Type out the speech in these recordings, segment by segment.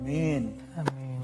امين امين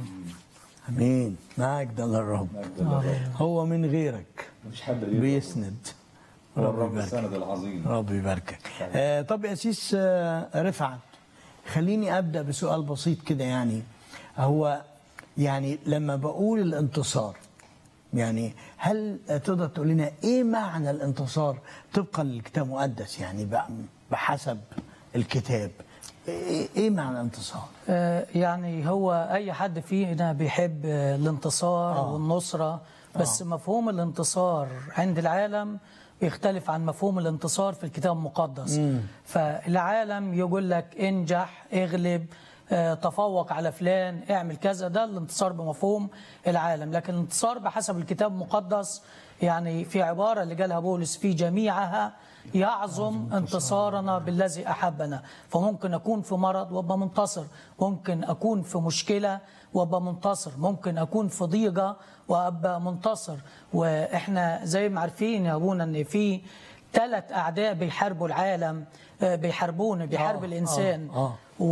امين مجد للرب هو من غيرك مش حد غيره بيسند هو رب الرب يبارك السند العظيم رب يباركك آه طب يا سيس آه رفعت خليني ابدا بسؤال بسيط كده يعني هو يعني لما بقول الانتصار يعني هل تقدر تقول لنا ايه معنى الانتصار طبقا للكتاب المقدس يعني بقى بحسب الكتاب ايه إيه معنى الانتصار؟ آه، يعني هو اي حد فينا بيحب آه، الانتصار آه. والنصره بس مفهوم الانتصار عند العالم بيختلف عن مفهوم الانتصار في الكتاب المقدس فالعالم يقول لك انجح اغلب آه، تفوق على فلان اعمل كذا ده الانتصار بمفهوم العالم لكن الانتصار بحسب الكتاب المقدس يعني في عبارة اللي قالها بولس في جميعها يعظم انتصارنا بالذي أحبنا فممكن أكون في مرض وأبقى منتصر ممكن أكون في مشكلة وأبقى منتصر ممكن أكون في ضيقة وأبقى منتصر وإحنا زي ما عارفين يا أبونا أن في ثلاث أعداء بيحاربوا العالم آه، بيحاربونا بيحارب آه، الإنسان آه، آه.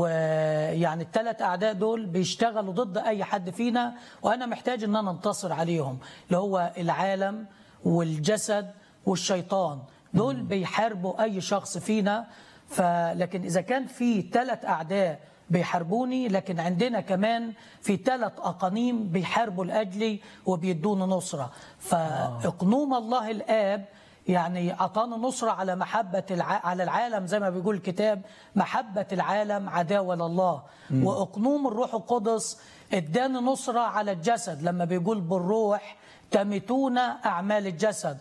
ويعني الثلاث اعداء دول بيشتغلوا ضد اي حد فينا وانا محتاج ان انا انتصر عليهم اللي هو العالم والجسد والشيطان دول بيحاربوا اي شخص فينا فلكن اذا كان في ثلاث اعداء بيحاربوني لكن عندنا كمان في ثلاث اقانيم بيحاربوا لاجلي وبيدوني نصره فاقنوم الله الاب يعني أعطانا نصرة على محبة الع... على العالم زي ما بيقول الكتاب محبة العالم عداوة لله وأقنوم الروح القدس ادانا نصرة على الجسد لما بيقول بالروح تمتون أعمال الجسد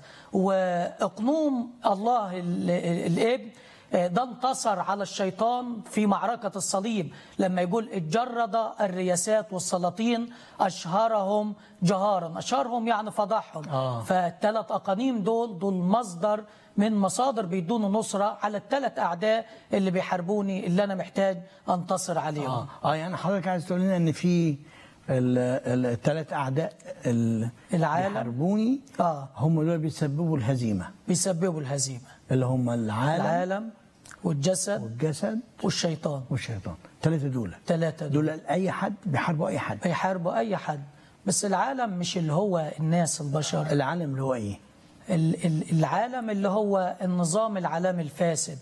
وأقنوم الله ال- ال- الابن ده انتصر على الشيطان في معركة الصليب لما يقول اتجرد الرياسات والسلاطين أشهرهم جهارا أشهرهم يعني فضحهم آه. فالثلاث أقانيم دول دول مصدر من مصادر بيدونوا نصرة على الثلاث أعداء اللي بيحاربوني اللي أنا محتاج أنتصر عليهم اه اه يعني حضرتك عايز تقول لنا ان في الثلاث اعداء ال- العالم. بيحاربوني آه. هم دول بيسببوا الهزيمه بيسببوا الهزيمة اللي هم العالم, العالم والجسد والجسد والشيطان والشيطان الثلاثه دول ثلاثة دول دول اي حد بيحاربوا اي حد بيحاربوا أي حد بس العالم مش اللي هو الناس البشر العالم اللي هو ايه؟ ال- ال- العالم اللي هو النظام العالمي الفاسد